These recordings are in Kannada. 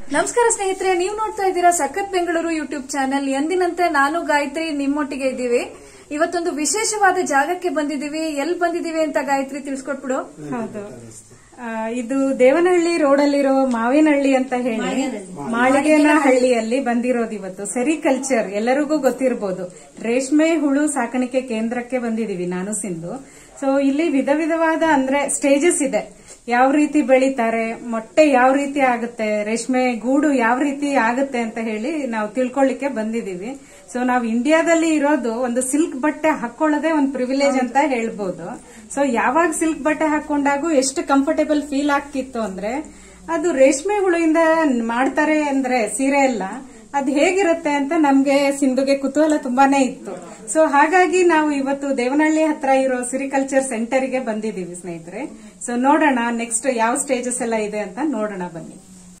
ನಮಸ್ಕಾರ ಸ್ನೇಹಿತರೆ ನೀವು ನೋಡ್ತಾ ಇದ್ದೀರಾ ಸಖತ್ ಬೆಂಗಳೂರು ಯೂಟ್ಯೂಬ್ ಚಾನೆಲ್ ಎಂದಿನಂತೆ ನಾನು ಗಾಯತ್ರಿ ನಿಮ್ಮೊಟ್ಟಿಗೆ ಇದ್ದೀವಿ ಇವತ್ತೊಂದು ವಿಶೇಷವಾದ ಜಾಗಕ್ಕೆ ಬಂದಿದ್ದೀವಿ ಎಲ್ಲಿ ಬಂದಿದ್ದೀವಿ ಅಂತ ಗಾಯತ್ರಿ ತಿಳಿಸ್ಕೊಟ್ಬಿಡು ಹೌದು ಆ, ಇದು ದೇವನಹಳ್ಳಿ ರೋಡಲ್ಲಿರೋ ಮಾವಿನಹಳ್ಳಿ ಅಂತ ಹೇಳಿ ಮಾಳಿಗೆನ ಹಳ್ಳಿಯಲ್ಲಿ ಬಂದಿರೋದು ಇವತ್ತು ಸೆರಿಕಲ್ಚರ್ ಎಲ್ಲರಿಗೂ ಗೊತ್ತಿರಬಹುದು ರೇಷ್ಮೆ ಹುಳು ಸಾಕಾಣಿಕೆ ಕೇಂದ್ರಕ್ಕೆ ಬಂದಿದೀವಿ ನಾನು ಸಿಂಧು ಸೊ ಇಲ್ಲಿ ವಿಧ ವಿಧವಾದ ಅಂದ್ರೆ ಸ್ಟೇಜಸ್ ಇದೆ ಯಾವ ರೀತಿ ಬೆಳಿತಾರೆ ಮೊಟ್ಟೆ ಯಾವ ರೀತಿ ಆಗುತ್ತೆ ರೇಷ್ಮೆ ಗೂಡು ಯಾವ ರೀತಿ ಆಗುತ್ತೆ ಅಂತ ಹೇಳಿ ನಾವು ತಿಳ್ಕೊಳ್ಳಿಕ್ಕೆ ಬಂದಿದೀವಿ ಸೊ ನಾವು ಇಂಡಿಯಾದಲ್ಲಿ ಇರೋದು ಒಂದು ಸಿಲ್ಕ್ ಬಟ್ಟೆ ಹಾಕೊಳ್ಳೋದೇ ಒಂದು ಪ್ರಿವಿಲೇಜ್ ಅಂತ ಹೇಳ್ಬೋದು ಸೊ ಯಾವಾಗ ಸಿಲ್ಕ್ ಬಟ್ಟೆ ಹಾಕೊಂಡಾಗೂ ಎಷ್ಟು ಕಂಫರ್ಟೇಬಲ್ ಫೀಲ್ ಆಗ್ತಿತ್ತು ಅಂದ್ರೆ ಅದು ರೇಷ್ಮೆ ಹುಳುಯಿಂದ ಮಾಡ್ತಾರೆ ಅಂದ್ರೆ ಸೀರೆ ಎಲ್ಲ ಅದು ಹೇಗಿರುತ್ತೆ ಅಂತ ನಮ್ಗೆ ಸಿಂಧುಗೆ ಕುತೂಹಲ ತುಂಬಾನೇ ಇತ್ತು ಸೊ ಹಾಗಾಗಿ ನಾವು ಇವತ್ತು ದೇವನಹಳ್ಳಿ ಹತ್ರ ಇರೋ ಸಿರಿಕಲ್ಚರ್ ಸೆಂಟರ್ಗೆ ಬಂದಿದ್ದೀವಿ ಸ್ನೇಹಿತರೆ ಸೊ ನೋಡೋಣ ನೆಕ್ಸ್ಟ್ ಯಾವ ಸ್ಟೇಜಸ್ ಎಲ್ಲ ಇದೆ ಅಂತ ನೋಡೋಣ ಬನ್ನಿ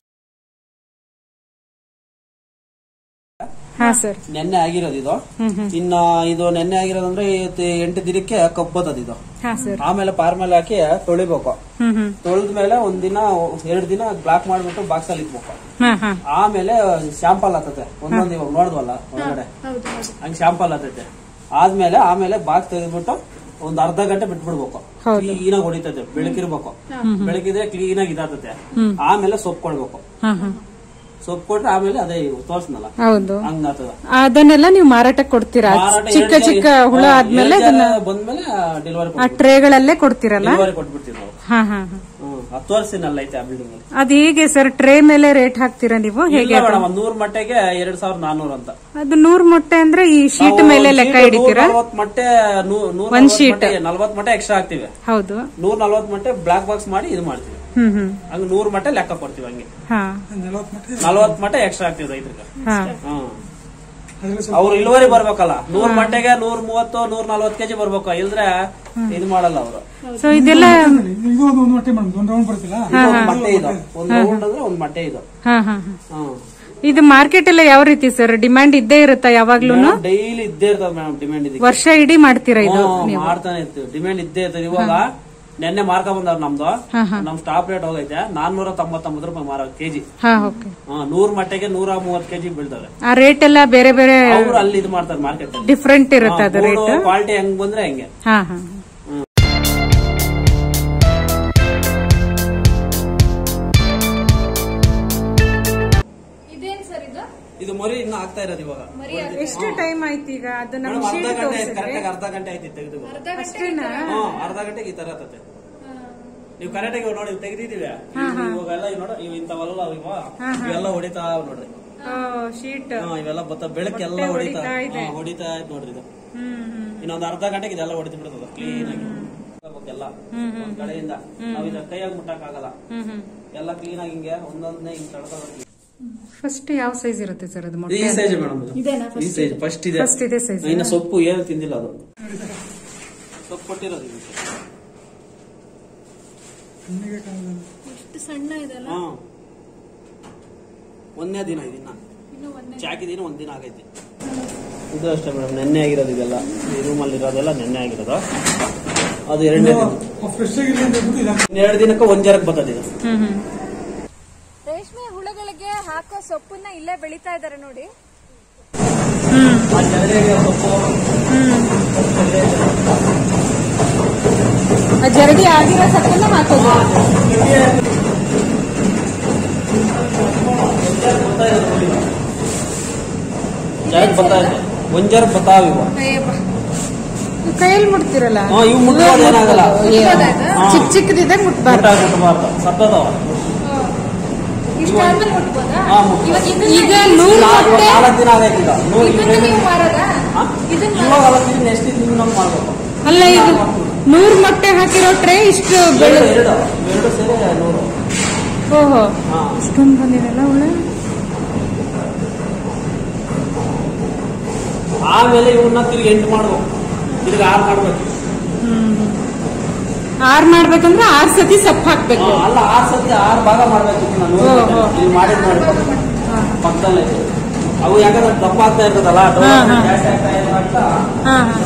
ಹಾ ಸರ್ ನೆನ್ನೆ ಆಗಿರೋದು ಇದು ಇನ್ನ ಇದು ನೆನ್ನೆ ಆಗಿರೋದಂದ್ರೆ ಇವತ್ತು ಎಂಟು ದಿನಕ್ಕೆ ಕಪ್ಪತ್ತದ ಇದು ಹಾ ಸರ್ ಆಮೇಲೆ ಪಾರ್ ಮೇಲೆ ಹಾಕಿ ತೊಳಿಬೇಕು ಹ್ಮ್ ಹ್ಮ್ ತೊಳೆದ ಮೇಲೆ ಒಂದ್ ದಿನ ಎರಡ್ ದಿನ ಬ್ಲಾಕ್ ಮಾಡ್ಬಿಟ್ಟು ಬಾಕ್ಸ್ ಅಲ್ಲಿ ಇಟ್ಬೇಕು ಹಾ ಹಾ ಆಮೇಲೆ ಶಾಂಪಲ್ ಹತ್ತತೆ ಒಂದೊಂದ್ ಇವಾಗ ನೋಡಿದ್ವಲ್ಲ ಒಳಗಡೆ ಹಂಗ್ ಶಾಂಪಲ್ ಹತ್ತತೆ ಆದ್ಮೇಲೆ ಆಮೇಲೆ ಬಾಕ್ಸ್ ತೆಗೆದ್ಬಿಟ್ಟು ಒಂದ್ ಅರ್ಧ ಗಂಟೆ ಬಿಟ್ಬಿಡ್ಬೇಕು ಕ್ಲೀನ್ ಆಗಿ ಹೊಡಿತದೆ ಬೆಳಕಿರ್ಬೇಕು ಬೆಳಕಿದ್ರೆ ಕ್ಲೀನ್ ಆಗಿ ಇದಾತತೆ ಆಮೇಲೆ ಸೊಪ್ಪು ಕೊಡ್ಬೇಕು ಹಾ ಹಾ ಸೊಪ್ಪು ಕೊಟ್ರೆ ಆಮೇಲೆ ಅದೇ ತೋರ್ಸ್ನಲ್ಲ ಹೌದು ಹಂಗಾತದ ಅದನ್ನೆಲ್ಲ ನೀವು ಮಾರಾಟಕ್ಕೆ ಕೊಡ್ತೀರಾ ಮಾರಾಟ ಚಿಕ್ಕ ಎರಡ್ ಚಿಕ್ಕ ಜನ- ಹುಳ ಹಾ, ಆದ್ಮೇಲೆ ಎರಡ್ ಜನ ಅದನ್ನ ಬಂದ್ಮೇಲೆ ಡೆಲಿವರಿ ಆ ಟ್ರೇಗಳಲ್ಲೇ ಕೊಡ್ತೀರಲ್ಲ ಡೆಲಿವರಿ ಕೊಟ್ಬಿಡ್ತೀವಿ ನಾವು ಹಾ ಹಾ ಹಾ ಹ್ಮ್ ಹತ್ತು ವರ್ಷನಲ್ಲ ಐತೆ ಆ ಬಿಲ್ಡಿಂಗ್ ಅಲ್ಲಿ ಅದ್ ಹೇಗೆ ಸರ್ ಟ್ರೇ ಮೇಲೆ ರೇಟ್ ಹಾಕ್ತೀರಾ ನೀವು ಹೇಗೆ ಇಲ್ಲ ಮೇಡಮ್ ಒಂದ್ ನೂರ್ ಮಟ್ಟೆಗೆ ಎರಡ್ ಸಾವಿರದ ನಾನ್ನೂರು ಅಂತ ಅದು ನೂರ್ ಮೊಟ್ಟೆ ಅಂದ್ರೆ ಈ ಶೀಟ್ ಮೇಲೆ ಲೆಕ್ಕ ಹಿಡಿತೀರಾ ನಲ್ವತ್ ಮಟ್ಟೆ ನೂ- ನೂರ್ ಒಂದ್ ನಲ್ವತ್ sheet. ಮಟ್ಟೆ- ನಲ್ವತ್ ಮಟ್ಟೆ ಎಕ್ಸ್ಟ್ರಾ ಹಾಕ್ತಿವಿ ಹೌದು ನೂರ್ ನಲ್ವತ್ ಮಟ್ಟೆ ಬ್ಲಾಕ್ ಬಾಕ್ಸ್ ಮಾಡಿ ಇದು ಮಾಡ್ತೀವಿ ಹ್ಮ್ ಹ್ಮ್ ಹಂಗ ನೂರ್ ಮಟ್ಟೆ ಲೆಕ್ಕ ಕೊಡ್ತೀವಿ ಹಂಗೆ ಹಾ ನಲ್ವತ್ ಮಟ್ಟೆ ಎಕ್ಸ್ಟ್ರಾ ಹಾಕ್ತಿವಿ ರೈತರಿಗೆ ಹಾ ಹ್ಮ್ ಅವ್ರು ಇಳುವರಿ ಬರ್ಬೇಕಲ್ಲ ನೂರ್ ಮಟ್ಟೆಗೆ ನೂರ್ ಮೂವತ್ತು ನೂರ್ ನಲ್ವತ್ ಕೆಜಿ ಬರ್ಬೇಕು ಇಲ್ದ್ರೆ ಇದು ಮಾಡಲ್ಲ ಅವರು ಸೊ ಇದೆಲ್ಲ ಇದು ಒಂದು ಒಂದು ಮಟ್ಟೆ ಮೇಡಮ್ ಒಂದು ರೌಂಡ್ ಬರ್ತಿಲ್ಲ ಒಂದ್ ಮಟ್ಟೆ ಇದು ಒಂದ್ ರೌಂಡ್ ಅಂದ್ರೆ ಒಂದ್ ಮಟ್ಟೆ ಇದು ಹಾ ಹಾ ಹಾ ಹ್ಮ್ ಇದು ಮಾರ್ಕೆಟ್ ಎಲ್ಲ ಯಾವ ರೀತಿ ಸರ್ ಡಿಮ್ಯಾಂಡ್ ಇದ್ದೇ ಇರುತ್ತಾ ಯಾವಾಗ್ಲೂ ಡೈಲಿ ಇದ್ದೇ ಇರ್ತದೆ ಮೇಡಮ್ ಡಿಮ್ಯಾಂಡ್ ಇದಕ್ಕೆ ವರ್ಷ ಇಡೀ ಮಾಡ್ತೀರಾ ಇದು ಹ್ಮ್, ಮಾಡ್ತಾನೆ ಇರ್ತೀವಿ ಡಿಮ್ಯಾಂಡ್ ಇದ್ದೇ ಇರ್ತದೆ ಇವಾಗ ನೆನ್ನೆ ಮಾರ್ಕ ಬಂದವ್ರು ನಮ್ದು ನಮ್ ಸ್ಟಾಪ್ ರೇಟ್ ಹೋಗೈತೆ ನಾನ್ನೂರ ತೊಂಬತ್ತೊಂಬತ್ತು ರೂಪಾಯಿ ಮಾರ ಕೆಜಿ ಹಾ ಓಕೆ ನೂರ್ ಮಟ್ಟೆಗೆ ನೂರ ಮೂವತ್ ಕೆಜಿ ಬೀಳ್ತವೆ ಆ ರೇಟ್ ಎಲ್ಲ ಬೇರೆ ಬೇರೆ ಅವ್ರು ಅಲ್ಲಿ ಇದು ಮಾಡ್ತಾರೆ ಮಾರ್ಕೆಟ್ ಅಲ್ಲಿ ಡಿಫ್ರೆಂಟ್ ಇರುತ್ತೆ ಅದು ರೇಟ್ ಕ್ವಾಲಿಟಿ ಹೆಂಗ್ ಬಂದ್ರೆ ಹೆಂಗೆ ಹಾ ಹಾ ಇದೇನ್ ಸರ್ ಇದು ಇದು ಮರಿ ಇನ್ನ ಆಗ್ತಾ ಇರೋದು ಇವಾಗ ಎಷ್ಟು ಟೈಮ್ ಆಯ್ತು ಈಗ ಅದು ಮೇಡಮ್ ನಮ್ಗೆ ಅರ್ಧ ಶೀಟ್ ಗಂಟೆ ಕರೆಕ್ಟ್ ಅರ್ಧ ಗಂಟೆ ಆಯ್ತು ತೆಗೆದು ಅಷ್ಟೇನಾ ಹ್ಮ್ ಅರ್ಧ ಗಂಟೆಗೆ ಈ ತರ ಆತತೆ ನೀವು ಕರೆಕ್ಟ್ ಆಗಿ ನೋಡಿ ತೆಗ್ದಿದೀವಿ ಇವಾಗೆಲ್ಲ ಇವ್ ನೋಡ ಇವ್ ಇಂಥವೆಲ್ಲ ಇವ ಇವೆಲ್ಲ ಹೊಡಿತಾ ನೋಡ್ರಿ ಶೀಟ್ ಹಾ, ಇವೆಲ್ಲ ಬತ್ತ ಬೆಳಕೆಲ್ಲ ಹೊಡಿತಾ ಹಾ, ಹೊಡಿತಾ ಇದ್ ನೋಡ್ರಿ ಇದು ಇನ್ನೊಂದ್ ಅರ್ಧ ಗಂಟೆಗೆ ಇದೆಲ್ಲ ಹೊಡಿತು ಬಿಡ್ತದ ಕ್ಲೀನ್ ಆಗಿ ಎಲ್ಲ ಒಂದ್ ಕಡೆಯಿಂದ ನಾವ್ ಇದ ಕೈಯಾಗಿ ಮುಟ್ಟಕ್ ಆಗಲ್ಲ ಎಲ್ಲ ಕ್ಲೀನ್ ಆಗಿ ಹಿಂಗೆ ಒಂದೊಂದನೇ ಹಿಂಗ್ ತಡ್ತಾ ಫಸ್ಟ್ ಯಾವ ಸೈಜ್ ಇರುತ್ತೆ ಸರ್ ಅದು ಮೊಟ್ಟೆ ಈ ಸೈಜ್ ಮೇಡಮ್ ಈ ಸೈಜ್ ಫಸ್ಟ್ ಇದೆ ಫಸ್ಟ್ ಇದೆ ಸೈಜ್ ಇನ್ನ ಸೊಪ್ಪು ಏನು ತಿಂದಿಲ್ಲ ಅದು ಸೊಪ್ಪು ಕೊಟ್ಟಿರೋದು ಇದಕ್ಕೆ. ಎಷ್ಟು ಸಣ್ಣ ಇದೆಲ್ಲ ಹಾ ಒಂದನೇ ದಿನ ಇದಿನ್ನ ಚಾಕಿದಿನ ಒಂದ್ ದಿನ ಆಗೈತಿ ಇದು ಅಷ್ಟೇ ಮೇಡಮ್ ನೆನ್ನೆ ಆಗಿರೋದು ಇದೆಲ್ಲ ಈ ರೂಮಲ್ಲಿ ಇರೋದೆಲ್ಲ ನೆನ್ನೆ ಆಗಿರೋದು ಅದು ಎರಡನೇ ದಿನ ಫ್ರೆಶ್ ಆಗಿರಲಿ ಅಂತ ಹೇಳ್ಬಿಟ್ಟು ಇದು ಹಾಕ್ತಾರೆ. ಎರಡು ದಿನಕ್ಕೆ ಒಂದ್ ಜರಕ್ ಬರ್ತದೆ ಇದು ಹ್ಮ್ ಹ್ಮ್ ರೇಷ್ಮೆ ಹುಳುಗಳಿಗೆ ಹಾಕೋ ಸೊಪ್ಪನ್ನ ಇಲ್ಲೇ ಬೆಳಿತಾ ಇದಾರೆ ನೋಡಿ ಆ ಜರಡಿಗೆ ಸೊಪ್ಪು ಆ ಜರಡಿ ಆಗಿರೋ ಸಕ್ಕನ್ನ ಹಾಕೋದು ಜರಕ್ ಬರ್ತಾ ಇದೆ ಒಂದ್ ಜರಕ್ ಬರ್ತಾವ ಇವ ಕೈಯಲ್ಲಿ ಮುಟ್ತಿರಲ್ಲ ಹಾ ಇವು ಮುಟ್ಟೋದು ಏನಾಗಲ್ಲ ಹಾ. ಚಿಕ್ಕ ಚಿಕ್ಕದಿದೆ ಮುಟ್ಬಾರ್ದು ಮುಟ್ಟಾಗ ಮುಟ್ಟಬಾರ್ದು ಸತ್ತದವ ಇಷ್ಟಾದ್ಮೇಲೆ ಮುಟ್ಬೋದಾ ಹಾ, ಮುಟ್ಬೋದು. ಇವಾಗ ಇದನ್ನ ಈಗ ಎಷ್ಟು- ನೂರು ನಾಲ್ಕು ಮೊಟ್ಟೆ ನಾಲ್ಕು ದಿನ ಆಗೈತಿ ಈಗ ನೂರು ಇದನ್ನ ನೀವು ಮಾರೋದಾ ಹಾ? ಇದನ್ನ ಇವಾಗ ಅವತ್ತಿನ ನೆಕ್ಸ್ಟ್ ದಿನ ನಮ್ಗೆ ಮಾಡ್ಬೇಕು ಅಲ್ಲ ಈಗ ನೂರ್ ಮೊಟ್ಟೆ ಹಾಕಿರೋ ಟ್ರೇ ಇಷ್ಟು ಬೆಳೆ ಎರಡು ಎರಡು ಎರಡು ಸೇರಿ ನೂರು ಓಹೋ ಹಾ ಇಷ್ಟೊಂದು ಬಂದಿರಲ್ಲ ಒಳ್ಳೆ ಆಮೇಲೆ ಇವನ್ನ ತಿರ್ಗಿ ಎಂಟು ಮಾಡ್ಬೇಕು ತಿರ್ಗಿ ಆರು ಮಾಡ್ಬೇಕು ಆರ್ ಮಾಡ್ಬೇಕಂದ್ರೆ ಆರ್ ಸತಿ ಸೊಪ್ಪು ಹಾಕ್ಬೇಕು ಹಾ, ಅಲ್ಲ ಆರು ಸತಿ ಆರು ಭಾಗ ಮಾಡ್ಬೇಕು ನಾನು ಓ, ಓ. ನೀವು ಮಾಡಿದ್ ಮಾಡ್ಬೇಕು ಪಕ್ಕದಲ್ಲೇ ಅವು ಯಾಕಂದ್ರೆ ದಪ್ಪ ಆಗ್ತಾ ಇರ್ತದಲ್ಲ ಹಾ, ಹಾ. ಜಾಸ್ತಿ ಆಗ್ತಾ ಇರೋದ್ರಿಂದ ಹಾ ಹಾ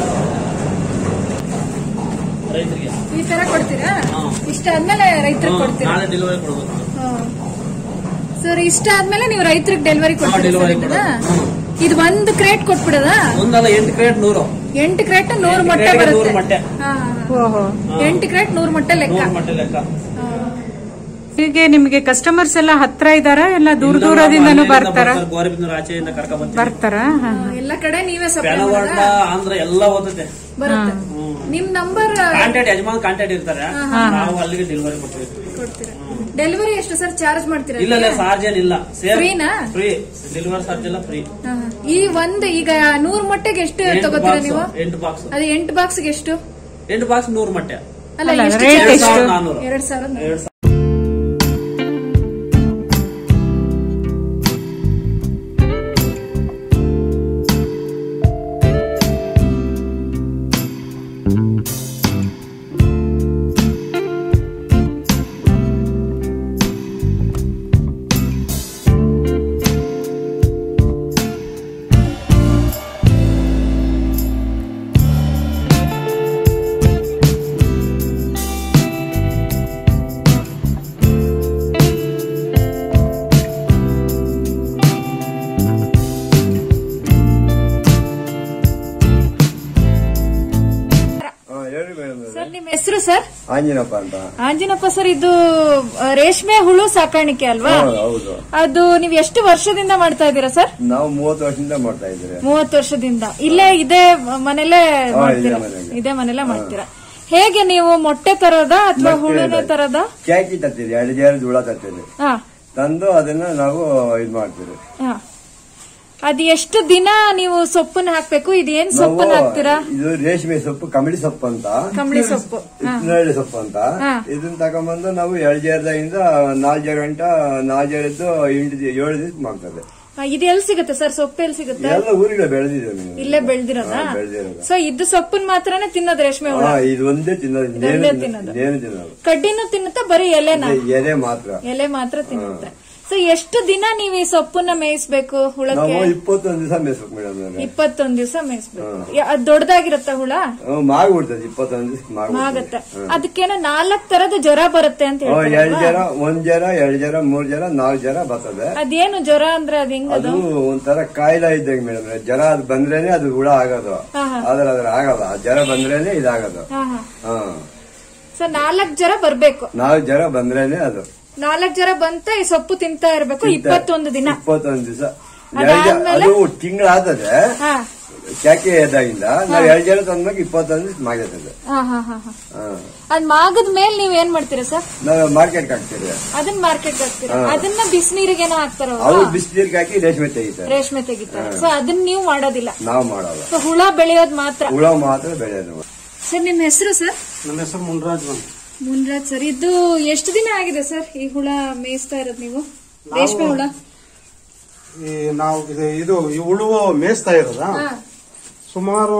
ರೈತರಿಗೆ ಈ ತರ ಕೊಡ್ತೀರಾ ಹಾ. ಇಷ್ಟ ಆದ್ಮೇಲೆ ರೈತರಿಗೆ ಕೊಡ್ತೀರಾ ನಾಳೆ ಡೆಲಿವರಿ ಕೊಡ್ಬೇಕು ಸರ್ ಇಷ್ಟ ಆದ್ಮೇಲೆ ನೀವು ರೈತರಿಗೆ ಡೆಲಿವರಿ ಕೊಡ್ತೀರಾ delivery ಸರ್ ಇದನ್ನ? ಕೊಡೋದು. ಇದು ಒಂದು ಕ್ರೇಟ್ ಕೊಟ್ಬಿಡದ ಒಂದಲ್ಲ ಎಂಟು ಕ್ರೇಟ್ ನೂರು ಎಂಟು ಕ್ರೇಟ್ ನೂರು ಎಂಟು ಮೊಟ್ಟೆ crate ಗೆ ಬರುತ್ತೆ ನೂರು ಮೊಟ್ಟೆ. ಹಾ, ಹಾ, ಹಾ. ಓಹೋ ಎಂಟು ಕ್ರೇಟ್ ನೂರು ಮೊಟ್ಟೆ ಲೆಕ್ಕ ನೂರು ಮೊಟ್ಟೆ ಲೆಕ್ಕ ಹೀಗೆ ನಿಮ್ಗೆ ಕಸ್ಟಮರ್ಸ್ ಎಲ್ಲ ಹತ್ರ ಇದಾರ ಎಲ್ಲ ದೂರ ಇಲ್ಲ, ದೂರದಿಂದನೂ ಅಲ್ಲಿಂದ ಬರ್ತಾರ ಬರ್ತಾರೆ, ಗೋರಿಬಿದನೂರು ಆಚೆಯಿಂದ ಕರ್ಕೊಂಡ್ ಬರ್ತೀವಿ ಬರ್ತಾರ ಹಾ, ಎಲ್ಲ ಕಡೆ ನೀವೇ ಸಪ್ಲೈ ಬೆಳವಾಡ ಆಂಧ್ರ ಎಲ್ಲ ಓದುತ್ತೆ ಬರುತ್ತೆ ನಿಮ್ ನಂಬರ್ ಕಾಂಟ್ಯಾಕ್ಟ್ ಯಜಮಾನ್ ಕಾಂಟ್ಯಾಕ್ಟ್ ಇರ್ತಾರೆ ನಾವು ಅಲ್ಲಿಗೆ ಡೆಲಿವರಿ ಕೊಡ್ತೀವಿ ಕೊಡ್ತೀರಾ ಡೆಲಿವರಿ ಎಷ್ಟು ಸರ್ ಚಾರ್ಜ್ ಮಾಡ್ತೀರಾ ಇಲ್ಲ ಇಲ್ಲ ಚಾರ್ಜ್ ಏನಿಲ್ಲ ಸೇಮ್ Free-ನಾ? ಫ್ರೀ ಡೆಲಿವರಿ ಚಾರ್ಜ್ ಎಲ್ಲ ಫ್ರೀ ಹಾ, ಹಾ. ಈ ಒಂದ್ ಈಗ ನೂರ್ ಮೊಟ್ಟೆಗೆ ಎಷ್ಟು ಎಂಟು ತಗೋತೀರಾ ಬಾಕ್ಸ್ ನೀವು ಎಂಟು ಬಾಕ್ಸ್ ಅದು ಎಂಟು ಬಾಕ್ಸ್ಗೆ ಎಷ್ಟು ಎಂಟು ಬಾಕ್ಸ್ ನೂರು ಮೊಟ್ಟೆ ಅಲ್ಲ ಅಲ್ಲ, ಎಷ್ಟು rate charge? ಎರಡ್ ಸಾವಿರದ ನಾನ್ನೂರು ಎರಡ್ ಸಾವಿರದ ಎರಡ್ ಸಾವಿರ ಹಾ, ಹೇಳಿ ಮೇಡಮ್ ಸರ್ ನಿಮ್ ಹೆಸರು ಸರ್ ಆಂಜಿನಪ್ಪ ಅಂತ ಆಂಜಿನಪ್ಪ ಸರ್ ಇದು ಆ, ರೇಷ್ಮೆ ಹುಳು ಸಾಕಾಣಿಕೆ ಅಲ್ವಾ ಹೌದು, ಹೌದು ಅದು ನೀವು ಎಷ್ಟು ವರ್ಷದಿಂದ ಮಾಡ್ತಾ ಇದ್ದೀರಾ ಸರ್ ನಾವು ಮೂವತ್ತು ವರ್ಷದಿಂದ ಮಾಡ್ತಾ ಇದ್ದೀರಿ ಮೂವತ್ತು ವರ್ಷದಿಂದ ಇಲ್ಲೇ ಇದೇ ಮನೇಲೆ ಹಾ, ಮಾಡ್ತೀರಾ ಇದೇ ಮನೆಗೆ. ಇದೇ ಮನೇಲೆ ಮಾಡ್ತೀರಾ ಹೇಗೆ ನೀವು ಮೊಟ್ಟೆ ತರೋದ ಅಥವಾ ಮೊಟ್ಟೆ ಹುಳುನೇ ಇದೆ. ತರದ ಕ್ಯಾಕಿ ತರ್ತೀರಿ ಎರಡು ಜಾರಿ ಧೂಳ ತರ್ತೀರಿ ಹಾ ತಂದು ಅದನ್ನ ನಾವು ಇದು ಮಾಡ್ತೀವಿ ಹಾ ಅದ್ ಎಷ್ಟು ದಿನ ನೀವು ಸೊಪ್ಪನ್ನ ಹಾಕ್ಬೇಕು ಇದೇನ್ ನಾವು ಸೊಪ್ಪನ್ನ ಹಾಕ್ತೀರಾ ಇದು ರೇಷ್ಮೆ ಸೊಪ್ಪು ಕಮಳಿ ಸೊಪ್ಪು ಅಂತ ಕಂಬಳಿ ಸೊಪ್ಪು ಹಾ. ಇತ್ನಳ್ಳಿ ಸೊಪ್ಪು ಅಂತ ಹಾ. ಇದನ್ನ ತಗೊಂಬಂದು ನಾವು ಎರಡು ಜಾರದಿಂದ ನಾಲ್ಕು ಜಾರ ಗಂಟ ನಾಲ್ಕು ಜಾರದ್ದು ಎಂಟು ದಿ- ಏಳು ದಿವಸ ಮಾಡ್ತದೆ ಹಾ, ಇದು ಎಲ್ಲಿ ಸಿಗುತ್ತೆ ಸರ್ ಸೊಪ್ಪು ಎಲ್ಲಿ ಸಿಗುತ್ತೆ ಎಲ್ಲ ಊರಿಗೆ ಬೆಳೆದಿದ್ದೇವೆ ನೀವು ಇಲ್ಲೇ ಬೆಳ್ದಿರೋದ ಹಾ, ಬೆಳ್ದಿರೋದು. ಸೊ ಇದು ಸೊಪ್ಪನ್ನ ಮಾತ್ರನೇ ತಿನ್ನೋದು ರೇಷ್ಮೆ ಹುಳ ಹಾ ಇದು ಒಂದೇ ತಿನ್ನೋದು ಇದೊಂದೇ ಇನ್ನೇನು ತಿನ್ನೋದು. ಇನ್ನೇನು ತಿನ್ನೋದು ಕಡ್ಡಿನೂ ತಿನ್ನುತ್ತಾ ಬರೀ ಎಲೆನ ಇದು ಎಲೆ ಮಾತ್ರ ಎಲೆ ಮಾತ್ರ ತಿನ್ನುತ್ತೆ ಸೊ ಎಷ್ಟು ದಿನ ನೀವು ಈ ಸೊಪ್ಪನ್ನ ಮೇಯಿಸ್ಬೇಕು ಹುಳಕ್ಕೆ ನಾವು ಇಪ್ಪತ್ತೊಂದು ದಿವಸ ಮೇಸ್ಬೇಕು ಮೇಡಮ್ ಇಪ್ಪತ್ತೊಂದ್ ದಿವಸ ಮೇಯಿಸ್ಬೇಕು ಯ- ಅದ್ ದೊಡ್ಡದಾಗಿರುತ್ತ ಹುಳ ಮಾಗ್ಬಿಡ್ತದೆ ಇಪ್ಪತ್ತೊಂದು ದಿವಸ ಆಗತ್ತೆ ಅದಕ್ಕೇನೋ ನಾಲ್ಕ್ ತರದ ಜ್ವರ ಬರುತ್ತೆ ಅಂತ ಎರಡು ಹೇಳ್ತಾರೆ ಜರ ಒಂದ್ ಜರ ಎರಡ್ ಜರ ಮೂರ್ ಜರ ನಾಲ್ಕು ಜರ ಬರ್ತದೆ ಅದೇನು ಜ್ವರ ಅಂದ್ರೆ ಅದ್ ಹೆಂಗ್ ಅದು ಒಂಥರ ಕಾಯಿಲೆ ಇದ್ದಂಗೆ ಮೇಡಮ್ ಜರ ಅದು ಬಂದ್ರೇನೆ ಅದು ಹುಳ ಆಗೋದು ಆದ್ರೆ ಅದ್ರ ಆಗಲ್ಲ ಆ ಜರ ಬಂದ್ರೇನೆ ಇದಾಗೋದು ಹಾ ಹಾ ಹಾ ಸೊ ನಾಲ್ಕ್ ಜ್ವರ ಬರ್ಬೇಕು ನಾಲ್ಕು ಜರ ಬಂದ್ರೇನೆ ಅದು ನಾಲ್ಕ್ ಜ್ವರ ಬಂತ ಈ ಸೊಪ್ಪು ತಿಂತಾ ಇರ್ಬೇಕು ಇಪ್ಪತ್ತೊಂದು ದಿನ ಇಪ್ಪತ್ತೊಂದು ದಿವಸ ಅದಾದ್ಮೇಲೆ? ಅದು ತಿಂಗಳಾಗ್ತದೆ ಹಾ ಕ್ಯಾಕೆ ಎದ್ದಾಗಿಂದ ನಾವು ಎರಡು ಜರ ತಂದ್ಮೇಲೆ ಇಪ್ಪತ್ತೊಂದು ದಿವಸ ಮಾಗಿರ್ತದೆ ಹಾ ಹಾ ಹಾ ಹಾ ಹಾ ಅದ್ ಮಾಗದ ಮೇಲ್ ನೀವ್ ಏನ್ ಮಾಡ್ತೀರಾ ಸರ್ ನಾವು ಮಾರ್ಕೆಟ್ಗೆ ಹಾಕ್ತೀವಿ ಅದನ್ನ ಮಾರ್ಕೆಟ್ ಹಾಕ್ತೀರಾ ಅದನ್ನ ಬಿಸಿನೀರಿಗೇನೋ ಹಾಕ್ತಾರ ಅವ್ರು ಬಿಸಿನೀರ್ಗೆ ಹಾಕಿ ರೇಷ್ಮೆ ತೆಗಿತಾರೆ ರೇಷ್ಮೆ ತೆಗಿತಾರೆ ಸೊ ಅದನ್ನ ನೀವು ಮಾಡೋದಿಲ್ಲ ನಾವು ಮಾಡಲ್ಲ ಸೊ ಹುಳ ಬೆಳೆಯೋದ್ ಮಾತ್ರ ಹುಳ ಮಾತ್ರ ಬೆಳೆಯೋದು ಸರ್ ನಿಮ್ ಹೆಸರು ಸರ್ ನನ್ನ ಹೆಸರು ಮುನ್ರಾಜ್ ಅಂತ ಮುನ್ರಾಜ್ ಸರ್ ಇದು ಎಷ್ಟು ದಿನ ಆಗಿದೆ ಸರ್ ಈ ಹುಳ ಮೇಯಿಸ್ತಾ ಇರೋದು ನೀವು ರೇಷ್ಮೆ ಹುಳ ಈ ನಾವು ಇದು ಇದು ಈ ಉಳುವ ಮೇಯಿಸ್ತಾ ಇರೋದ ಹಾ, ಸುಮಾರು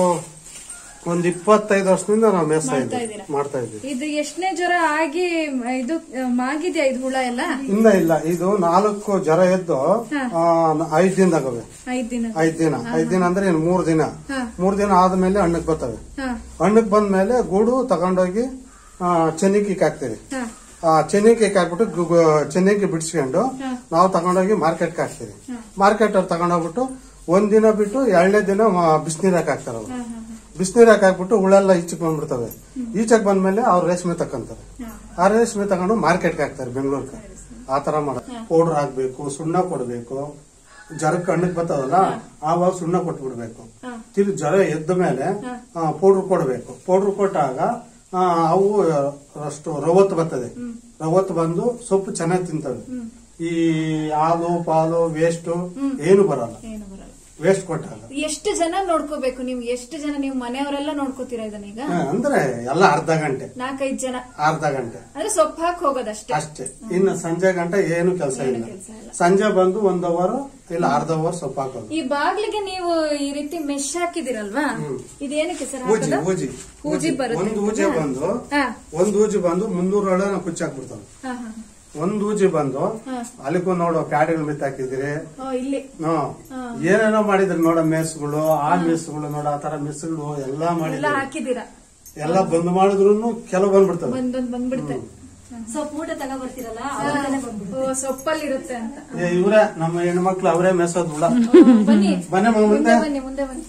ಒಂದ್ ಇಪ್ಪತ್ತೈದು ವರ್ಷದಿಂದ ನಾವು ಮೇಯಿಸ್ತಾ ಮಾಡ್ತಾ ಇದ್ದೀವಿ ಇದ್ದೀರಾ? ಮಾಡ್ತಾ ಇದ್ದೀವಿ ಇದು ಎಷ್ಟನೇ ಜ್ವರ ಆಗಿ ಇದು ಆ, ಮಾಗಿದ್ಯಾ ಇದು ಹುಳ ಎಲ್ಲ ಇಲ್ಲ ಇಲ್ಲ ಇದು ನಾಲ್ಕು ಜರ ಎದ್ದು ಆ, ಐದ್ ದಿನದಾಗವೆ ಐದ್ ದಿನ ಐದ್ ದಿನ ಐದ್ ದಿನ ಅಂದ್ರೆ ಇನ್ನು ಮೂರ್ ದಿನ ಹಾ. ಮೂರ್ ದಿನ ಆದ್ಮೇಲೆ ಹಣ್ಣಕ್ ಬರ್ತವೆ ಹಾ ಹಣ್ಣಕ್ ಬಂದ್ಮೇಲೆ ಗೂಡು ತಗೊಂಡೋಗಿ ಆ, ಚೆನ್ನಿಗೆ ಹಾಕ್ತೀವಿ ಹಾ ಆ ಚೆನ್ನಿಗೆ ಹಾಕ್ಬಿಟ್ಟು ಗು- ಗು- ಚೆನ್ನಿಗೆ ಬಿಡಿಸ್ಕೊಂಡು ನಾವು ತಗೊಂಡೋಗಿ ಮಾರ್ಕೆಟ್ಗೆ ಹಾಕ್ತೀವಿ ಮಾರ್ಕೆಟ್ ಅವ್ರು ತಗೊಂಡೋಗ್ಬಿಟ್ಟು ಒಂದ್ ದಿನ ಬಿಟ್ಟು ಎರಡನೇ ದಿನ ಬಿಸಿನೀರಾಕ್ ಹಾಕ್ತಾರ ಅವ್ರು ಬಿಸಿನೀರಾಕ್ ಹಾಕ್ಬಿಟ್ಟು ಹುಳೆಲ್ಲ ಈಚಕ್ ಬಂದ್ಬಿಡ್ತವೆ ಈಚಕ್ ಬಂದ್ಮೇಲೆ ಅವ್ರು ರೇಷ್ಮೆ ತಕೊಂತಾರೆ ಆ ರೇಷ್ಮೆ ತಗೊಂಡು ಮಾರ್ಕೆಟ್ಗೆ ಹಾಕ್ತಾರೆ ಬೆಂಗಳೂರಿಗೆ ಆ ತರ ಮಾಡ ಪೌಡರ್ ಹಾಕ್ಬೇಕು ಸುಣ್ಣ ಕೊಡ್ಬೇಕು ಜ್ವರಕ್ಕೆ ಹಣ್ಣಕ್ ಬರ್ತದಲ್ಲ ಆವಾಗ ಸುಣ್ಣ ಕೊಟ್ಬಿಡ್ಬೇಕು ತಿರ್ಗಿ ಜ್ವರ ಎದ್ದ ಮೇಲೆ ಪೌಡರ್ ಕೊಡ್ಬೇಕು ಪೌಡರ್ ಕೊಟ್ಟಾಗ ಆ, ಅವು ಅಷ್ಟು ರವತ್ತು ಬರ್ತದೆ ರವತ್ತು ಬಂದು ಸೊಪ್ಪು ಚೆನ್ನಾಗಿ ತಿಂತವೆ ಈ ಹಾಲು ಪಾಲು ವೇಸ್ಟ್ ಏನು ಬರಲ್ಲ ಏನು ಬರಲ್ಲ ವೇಸ್ಟ್ ಕೊಟ್ಟಾಗ ಎಷ್ಟು ಜನ ನೋಡ್ಕೋಬೇಕು ನೀವು ಎಷ್ಟು ಜನ ನೀವು ಮನೆಯವರೆಲ್ಲ ನೋಡ್ಕೋತೀರಾ ಇದನ್ನ ಈಗ ಹಾ, ಅಂದ್ರೆ ಎಲ್ಲ ಅರ್ಧ ಗಂಟೆ ನಾಲ್ಕೈದು ಜನ ಅರ್ಧ ಗಂಟೆ ಅಂದ್ರೆ ಸೊಪ್ಪು ಹಾಕಿ ಹೋಗೋದಷ್ಟೇ ಅಷ್ಟೇ ಇನ್ನು ಸಂಜೆ ಗಂಟೆ ಏನು ಕೆಲಸ ಇಲ್ಲ ಸಂಜೆ ಬಂದು ಒಂದ್ ಅವರ್ ಇಲ್ಲ ಅರ್ಧ ಅವರ್ ಸೊಪ್ಪು ಹಾಕೋದು ಈ ಬಾಗ್ಲಿಗೆ ನೀವು ಈ ರೀತಿ ಮೆಶ್ ಹಾಕಿದಿರಲ್ವಾ ಇದೇನಕ್ಕೆ ಸರ್ ಊಜಿ ಹಾಕೋದು ಊಜಿ ಊಜಿ ಬರುತ್ತೆ ಒಂದು ಊಜಿ ಬಂದು ಹಾ ಒಂದು ಊಜಿ ಬಂದು ಮುನ್ನೂರ ಒಳ ಕುಚ್ಚಾಕ್ಬಿಡ್ತಾವೆ ಹಾ ಹಾ ಒಂದು ಊಜಿ ಬಂದು ಅಲ್ಲಿಗೂ ನೋಡೋ ಪ್ಯಾಡ್ಗಳು ಬಿತ್ತಾಕಿದಿರಿ ಓ ಇಲ್ಲಿ ಹ್ಮ್. ಏನೇನೋ ಮಾಡಿದ್ರಿ ನೋಡ ಮೆಸ್ಗಳು ಆ ಮೆಸ್ಗಳು ನೋಡ ಆ ತರ ಮೆಸ್ಗಳು ಎಲ್ಲಾ ಎಲ್ಲ ಮಾಡಿದ್ರಿ ಹಾಕಿದೀರಾ ಎಲ್ಲ ಬಂದ್ ಮಾಡಿದ್ರು ಕೆಲವು ಬಂದ್ಬಿಡ್ತವೆ ಬಂದೊಂದ್ ಬಂದ್ಬಿಡುತ್ತೆ ಸೊಪ್ಪು ಊಟ ತಗೋ ಬರ್ತೀರಲ್ಲ ಅವತ್ತೇ ಬಂದ್ಬಿಡು ಓ ಸೊಪ್ಪಲ್ಲಿ ಇರುತ್ತೆ ಅಂತ ಏ, ಇವ್ರೇ ನಮ್ಮ ಹೆಣ್ಮಕ್ಳು ಅವರೇ ಮೆಸೋದ್ ಹುಳ ಬನ್ನಿ ಬನ್ನಿ ಮಗ ಮುಂದೆ ಮುಂದೆ ಬನ್ನಿ ಮುಂದೆ ಬನ್ನಿ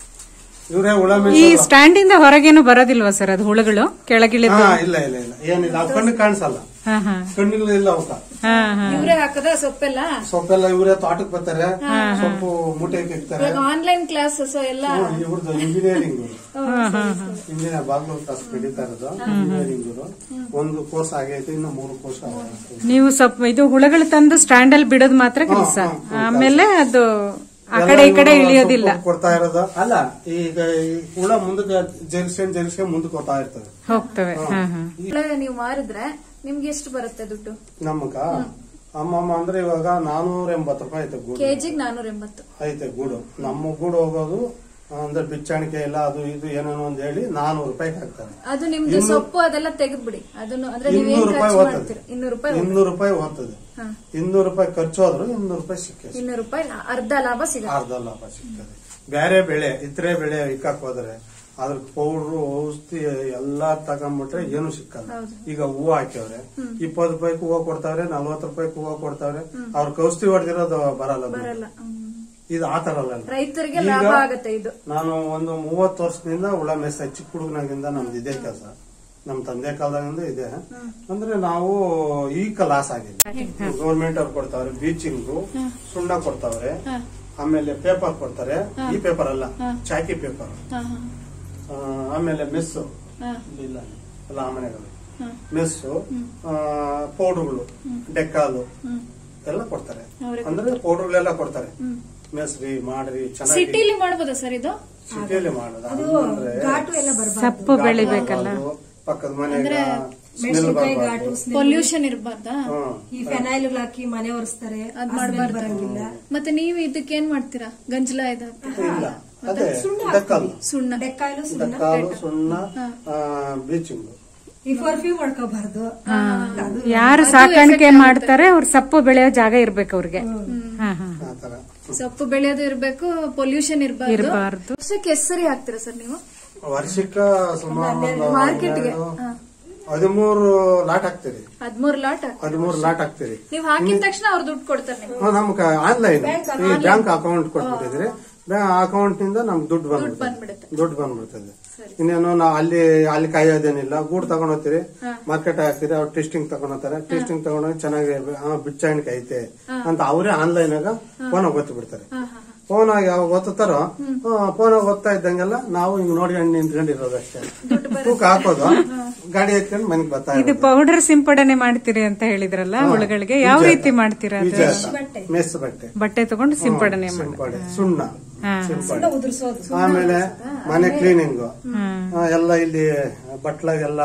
ಇವ್ರೇ ಹುಳ ಈ ಮೆಸೋದು ಸ್ಟ್ಯಾಂಡ್ ಇಂದ ಹೊರಗೇನು ಬರೋದಿಲ್ವಾ ಸರ್ ಅದು ಹುಳುಗಳು ಕೆಳಗಿಳಿದು ಹಾ ಇಲ್ಲ ಇಲ್ಲ ಇಲ್ಲ ಏನಿಲ್ಲ ಅವ್ ಕಣ್ಣಿಗೆ ಕಾಣಿಸಲ್ಲ ಹಾ ಹಾ ಕಣ್ಣಿಗೆ ಇಲ್ಲ ಅವಕ್ಕ ಹಾ ಹಾ ಇವ್ರೇ ಹಾಕದ ಸೊಪ್ಪೆಲ್ಲ ಸೊಪ್ಪೆಲ್ಲ ಇವರೇ ತೋಟಕ್ಕೆ ಬರ್ತಾರೆ ಸೊಪ್ಪು ಮೂಟೆ ಇಕ್ತಾರೆ ಇವಾಗ ಆನ್ಲೈನ್ ಕ್ಲಾಸಸ್ ಎಲ್ಲ ಇವ್ರದ್ದು ಇಂಜಿನಿಯರಿಂಗ್ ಇಂಜಿನಿಯರ್ ಬಾಗ್ಲೂರ್ ಕ್ಲಾಸ್ ನಡೀತಾ ಇರೋದು ಇಂಜಿನಿಯರಿಂಗ್ ಒಂದು ಕೋರ್ಸ್ ಆಗೈತೆ ಇನ್ನು ಮೂರು ಕೋರ್ಸ್ ಆಗೈತೆ ನೀವು ಸ್ವಲ್ಪ ಇದು ಹುಳುಗಳು ತಂದು ಸ್ಟ್ಯಾಂಡ್ ಅಲ್ಲಿ ಬಿಡೋದು ಮಾತ್ರ ಕೆಲಸ ಆಮೇಲೆ ಅದು ಆ ಕಡೆ ಈ ಕಡೆ ಇಳಿಯೋದಿಲ್ಲ ಕೊಡ್ತಾ ಇರೋದು ಅಲ್ಲ ಈಗ ಈ ಹುಳ ಮುಂದಕ್ಕೆ ಜರಿಸ್ಕೊಂಡ್ ಜರಿಸ್ಕೊಂಡ್ ಮುಂದಕ್ಕೆ ಹೋಗ್ತಾ ಇರ್ತದೆ ಹೋಗ್ತವೆ ಹಾ ಹಾ ಹುಳ ನೀವು ಮಾರಿದ್ರೆ ನಿಮ್ಗೆ ಎಷ್ಟು ಬರುತ್ತೆ ದುಡ್ಡು ನಮಗ ಅಮ್ಮಮ್ಮ ಅಂದ್ರೆ ಇವಾಗ ನಾನೂರ ಎಂಬತ್ತು ರೂಪಾಯಿ ಐತೆ ಗೂಡು ಕೆಜಿಗ್ ನಾನೂರ ಎಂಬತ್ತು ಐತೆ ಗೂಡು ನಮ್ಮ ಗೂಡು ಹೋಗೋದು ಅಂದ್ರೆ ಬಿಚ್ಚಾಣಿಕೆ ಇಲ್ಲ ಅದು ಇದು ಏನೇನೋ ಅಂತ ಹೇಳಿ ನಾನೂರು ರೂಪಾಯಿ ಹಾಕ್ತಾರೆ ಅದು ನಿಮ್ದು ಸೊಪ್ಪು ಅದೆಲ್ಲ ತೆಗೆದ್ಬಿಡಿ ಅದನ್ನು ಅಂದ್ರೆ ನೀವೇನ್ ಇನ್ನೂರು ರೂಪಾಯಿ ಖರ್ಚು ಹೋಗ್ತದೆ ಮಾಡ್ತೀರಾ ಇನ್ನೂರು ರೂಪಾಯಿ ಇನ್ನೂರು ರೂಪಾಯಿ ಹೋಗ್ತದೆ ಹಾ. ಇನ್ನೂರು ರೂಪಾಯಿ ಖರ್ಚು ಹೋದ್ರು ಇನ್ನೂರು ರೂಪಾಯಿ ಸಿಕ್ಕೇ ಇನ್ನೂರು ರೂಪಾಯಿ ಲಾ- ಅರ್ಧ ಲಾಭ ಸಿಗುತ್ತೆ ಅರ್ಧ ಲಾಭ ಸಿಗ್ತದೆ ಬೇರೆ ಬೆಳೆ ಇತರೆ ಬೆಳೆ ಇಕ್ಕಕ್ ಹೋದ್ರೆ ಅದ್ರ ಪೌಡ್ರು ಔಷಧಿ ಎಲ್ಲಾ ತಗೊಂಡ್ಬಿಟ್ರೆ ಏನು ಸಿಕ್ಕಲ್ಲ ಈಗ ಹೂವು ಹಾಕ್ಯವ್ರೆ ಇಪ್ಪತ್ತು ರೂಪಾಯಿ ಹೂವು ಕೊಡ್ತಾವ್ರೆ ನಲ್ವತ್ತು ರೂಪಾಯಿ ಹೂವು ಕೊಡ್ತಾವ್ರೆ ಅವ್ರ ಔಷಧಿ ಹೊಡೆದಿರೋದು ಬರಲ್ಲ ದುಡ್ಡು. ಬರಲ್ಲ ಹ್ಮ್. ಇದು ಆತರ ಅಲ್ಲ ರೈತರಿಗೆ ಈಗ ಲಾಭ ಆಗತ್ತೆ ಇದು ನಾನು ಒಂದು ಮೂವತ್ತು ವರ್ಷದಿಂದ ಹುಳ ಮೆಸ ಚಿಕ್ಕ ಹುಡುಗನಾಗಿಂದ ನಮ್ದು ಇದೇ ಕೆಲಸ ನಮ್ ತಂದೆ ಕಾಲದಾಗಿಂದ ಇದೆ ಅಂದ್ರೆ ನಾವು ಈಗ ಲಾಸ್ ಆಗಿದೆ ಗೌರ್ಮೆಂಟ್ ಅವ್ರು ಕೊಡ್ತಾವ್ರೆ ಬೀಚಿಂಗು ಸುಣ್ಣ ಕೊಡ್ತಾವ್ರೆ ಆಮೇಲೆ ಪೇಪರ್ ಕೊಡ್ತಾರೆ ಈ ಪೇಪರ್ ಅಲ್ಲ ಚಾಕಿ ಪೇಪರ್ ಹಾ, ಹಾ. ಆಮೇಲೆ ಮೆಸ್ಸು ಹಾ. ಇಲ್ಲ ಎಲ್ಲ ಆ ಮನೆಗಳು ಮೆಸ್ಸು ಪೌಡರ್ಗಳು ಡೆಕ್ಕಾಲು ಎಲ್ಲ ಕೊಡ್ತಾರೆ ಅಂದ್ರೆ ಪೌಡರ್ಗಳೆಲ್ಲ ಕೊಡ್ತಾರೆ ಮೆಸ್ರಿ ಮಾಡ್ರಿ ಚೆನ್ನಾಗಿ ಸಿಟಿಲಿ ಮಾಡ್ಬೋದಾ ಸರ್ ಇದು ಸಿಟಿಯಲ್ಲಿ ಮಾಡೋದು ಅದು ಅಂದ್ರೆ ಘಾಟು ಎಲ್ಲ ಬರ್ಬಾರ್ದು ಸೊಪ್ಪು ಬೆಳಿಬೇಕಲ್ಲ ಅದು ಪಕ್ಕದ ಮನೆಗೆ ಸ್ಮೆಲ್ ಬರಬಾರ್ದು ಪೊಲ್ಯೂಷನ್ ಇರಬಾರ್ದಾ ಈ ಫೆನೈಲ್ ಹಾಕಿ ಮನೆ ಒರೆಸ್ತಾರೆ ಅದ್ ಆ smell ಮಾಡ್ಬಾರ್ದು ಬರಂಗಿಲ್ಲ ಮತ್ತೆ ನೀವು ಇದಕ್ಕೆ ಏನ್ ಮಾಡ್ತೀರಾ ಗಂಜಲ ಇದು ಇಲ್ಲ ಅದೇ ಡೆಕ್ಕಾಲು ಸುಣ್ಣ ಡೆಕ್ಕಾಯಿಲು ಡೆಕ್ಕಾಲು ಸುಣ್ಣ ಬೀಚಿಂಗು ಈ ಪರ್ಫ್ಯೂಮ್ ಮಾಡ್ಕೋಬಾರ್ದು ಅದು ಯಾರು ಸಾಕಾಣಿಕೆ ಮಾಡ್ತಾರೆ ಅವ್ರ ಸೊಪ್ಪು ಬೆಳೆಯೋ ಜಾಗ ಇರ್ಬೇಕು ಅವ್ರಿಗೆ ಹಾ ಹಾ ಆತರ ಸೊಪ್ಪು ಬೆಳೆಯೋದು ಇರ್ಬೇಕು ಪೊಲ್ಯೂಷನ್ ಇರಬಾರ್ದು ಇರಬಾರ್ದು ವರ್ಷಕ್ಕೆ ಎಷ್ಟು ಸರಿ ಹಾಕ್ತೀರಾ ಸರ್ ನೀವು ವರ್ಷಕ್ಕ ಸುಮಾರು ಒಂದು ಮಾರ್ಕೆಟ್ಗೆ ಹನ್ನೆರಡು, ಹದಿಮೂರು ಲಾಟ್ ಹಾಕ್ತೀರಿ ಹದ್ಮೂರ್ ಲಾಟ್ ಹಾಕ್- ಹದಿಮೂರು ಲಾಟ್ ಹಾಕ್ತೀರಿ ನೀವ್ ಹಾಕಿದ ತಕ್ಷಣ ಅವ್ರು ದುಡ್ಡು ಕೊಡ್ತಾರೆ ನಿಮ್ಗೆ ನಮ್ಗೆ ಆನ್ಲೈನ್ ಈ ಬ್ಯಾಂಕ್ ಅಕೌಂಟ್ ಕೊಟ್ಬಿಟ್ಟಿದ್ರಿ ಅಕೌಂಟ್ ನಿಂದ ನಮ್ಗೆ ದುಡ್ಡು ಬಂದ್ಬಿಡುತ್ತೆ ಬಂದ್ಬಿಡುತ್ತೆ. ದುಡ್ಡು ಬಂದ್ಬಿಡ್ತದೆ ಇನ್ನೇನು ನಾವು ಅಲ್ಲಿ ಅಲ್ಲಿ ಕಾಯೋದೇನಿಲ್ಲ ಗೂಡ್ ತಗೊಂಡ್ ಹೋಗ್ತೀರಿ ಮಾರ್ಕೆಟ್ ಹಾಕ್ತೀರಿ ಅವ್ರು ಟೆಸ್ಟಿಂಗ್ ತಗೊಂಡ್ ಹೋಗ್ತಾರೆ ಟೆಸ್ಟಿಂಗ್ ತಗೊಂಡೋಗಿ ಚೆನ್ನಾಗಿ ಆ, ಬಿಚ್ಚಾಣಿಕೆ ಐತೆ ಅಂತ ಅವರೇ ಆನ್ಲೈನ್ ಆಗ ಫೋನ್ ಗೊತ್ತು ಬಿಡ್ತಾರೆ ಫೋನ್ ಆಗಿ ಯಾವಾಗ ಒತ್ತಾರೋ ಫೋನ್ ಓದ್ತಾ ಇದ್ದಂಗೆಲ್ಲ ನಾವು ಹಿಂಗ್ ನೋಡ್ಕೊಂಡು ನಿಂತ್ಕೊಂಡಿರೋದು ಅಷ್ಟೇ ತೂಕ ಹಾಕೋದು ಗಾಡಿ ಎತ್ಕೊಂಡು ಮನೆಗೆ ಬರ್ತಾ ಇದು ಪೌಡರ್ ಸಿಂಪಡಣೆ ಮಾಡ್ತೀರಿ ಅಂತ ಹೇಳಿದ್ರಲ್ಲ ಹುಳುಗಳಿಗೆ ಯಾವ ರೀತಿ ಮಾಡ್ತೀರಾ ಅದು? ಇರೋದು ಮೆಸ್ ಬಟ್ಟೆ ಬಟ್ಟೆ ತಗೊಂಡು ಸಿಂಪಡಣೆ ಮಾಡಿ ಸಿಂಪಡೆ ಸುಣ್ಣ ಹಾ. ಸಿಂಪಡೆ ಆಮೇಲೆ ಮನೆ ಕ್ಲೀನಿಂಗ್ ಎಲ್ಲ ಇಲ್ಲಿ ಬಟ್ಲಾಗೆಲ್ಲ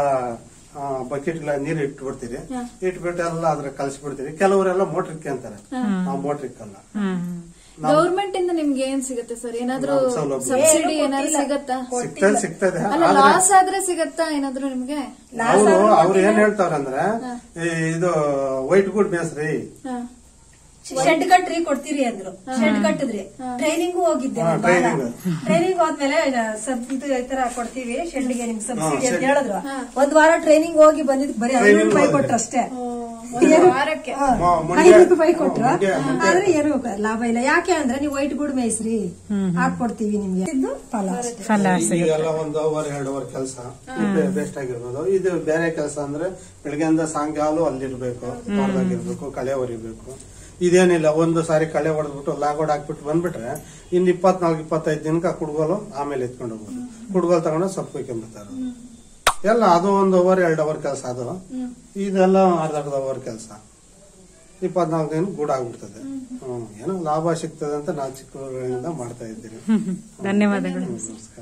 ಬಕೆಟ್ ನೀರು ಇಟ್ಬಿಡ್ತೀರಿ ಇಟ್ಬಿಟ್ಟು ಎಲ್ಲ ಅದ್ರ ಕಲ್ಸ್ಬಿಡ್ತೀರಿ ಕೆಲವರೆಲ್ಲ ಮೋಟರ್ ಅಂತಾರೆ ನಾವು ಮೋಟರ್ ಇಕ್ಕಲ್ಲ ಹ್ಮ್ ಗೌರ್ಮೆಂಟ್ ಇಂದ ನಿಮ್ಗೆ ಏನ್ ಸಿಗುತ್ತೆ ಸರ್ ಏನಾದ್ರೂ ಸೌಲಭ್ಯ. ಸಬ್ಸಿಡಿ ಏನಾದ್ರು ಸಿಗತ್ತಾ ಸಿಗ್ತದೆ ಸಿಗ್ತದೆ ಅಲ್ಲ ಲಾಸ್ ಆದ್ರೆ ಸಿಗತ್ತಾ ಏನಾದ್ರು ನಿಮ್ಗೆ ಅವರು ಅವ್ರು ಏನ್ ಹೇಳ್ತಾರಂದ್ರೆ ಈ ಇದು ವೈಟ್ ಗುಡ್ ಮೇಸ್ರಿ ಹಾ. ಶೆಡ್ ಕಟ್ರಿ ಕೊಡ್ತೀರಿ ಅಂದ್ರು ಶೆಡ್ ಕಟ್ಟಿದ್ರಿ ಟ್ರೈನಿಂಗ್ ಹೋಗಿದ್ದೆ ಹಾ, training. ಟ್ರೈನಿಂಗ್ ಹೋದ್ಮೇಲೆ ಸಬ್ ಇದು ಈ ತರ ಕೊಡ್ತೀವಿ ಶೆಡ್ಗೆ ನಿಮ್ಗೆ ಸಬ್ಸಿಡಿ ಅಂತ ಹೇಳಿದ್ರು ಒಂದ್ ವಾರ ಟ್ರೈನಿಂಗ್ ಹೋಗಿ ಬಂದಿದ್ ಬರೀ ಐನೂರು ರೂಪಾಯಿ ಕೊಟ್ರು ಅಷ್ಟೇ ಒಂದು ವಾರಕ್ಕೆ ಹಾ, ಮುಂದೆ- ಐನೂರು ರೂಪಾಯಿ ಕೊಟ್ರು ಮುಂದೆ- ಆದ್ರೆ ಏನು ಲಾಭ ಇಲ್ಲ ಯಾಕೆ ಅಂದ್ರೆ ನೀವು ವೈಟ್ ಗುಡ್ ಮೇಯ್ಸ್ರಿ ಹಾಕೊಡ್ತೀವಿ ನಿಮ್ಗೆ ಇದು ಫಲ ಅಷ್ಟೇ ಫಲ ಈಗೆಲ್ಲ ಒಂದು ಅವರ್ ಎರಡು ಅವರ್ ಕೆಲಸ ಬೆಸ್ಟ್ ಆಗಿರ್ಬೋದು ಇದು ಬೇರೆ ಕೆಲಸ ಅಂದ್ರೆ ಬೆಳಗ್ಗೆಯಿಂದ ಸಾಯಂಕಾಲ ಅಲ್ಲಿರ್ಬೇಕು ತೋಟದಾಗಿರ್ಬೇಕು ಕಳೆ ಹೊರಿಬೇಕು ಇದೇನಿಲ್ಲ ಒಂದು ಸಾರಿ ಕಳೆ ಹೊಡೆದ್ಬಿಟ್ಟು ಲಾಗೋಡ್ ಹಾಕ್ಬಿಟ್ಟು ಬಂದ್ಬಿಟ್ರೆ ಇನ್ ಇಪ್ಪತ್ನಾಲ್ಕು ಇಪ್ಪತ್ತೈದು ದಿನಕ್ಕೆ ಆ ಕುಡ್ಗೋಲು ಆಮೇಲೆ ಎತ್ಕೊಂಡು ಹೋಗ್ಬೋದು ಕುಡ್ಗೋಲ್ ತಗೊಂಡು ಸೊಪ್ಪು ಕೊಯ್ಕೊಂಡ್ಬಿಡ್ತಾರೆ ಎಲ್ಲ ಅದು ಒಂದು ಅವರ್ ಎರಡು ಅವರ್ ಕೆಲಸ ಅದು ಇದೆಲ್ಲ ಅರ್ಧ ಅರ್ಧ ಅವರ್ ಕೆಲಸ ಇಪ್ಪತ್ನಾಲ್ಕು ದಿನ ಗೂಡ ಆಗ್ಬಿಡ್ತದೆ ಹ್ಮ್ ಏನೋ ಲಾಭ ಸಿಗ್ತದೆ ಅಂತ ನಾವು ಚಿಕ್ಕವರಿಂದ ಮಾಡ್ತಾ ಇದ್ದೀವಿ ಧನ್ಯವಾದಗಳು ನಮಸ್ಕಾರ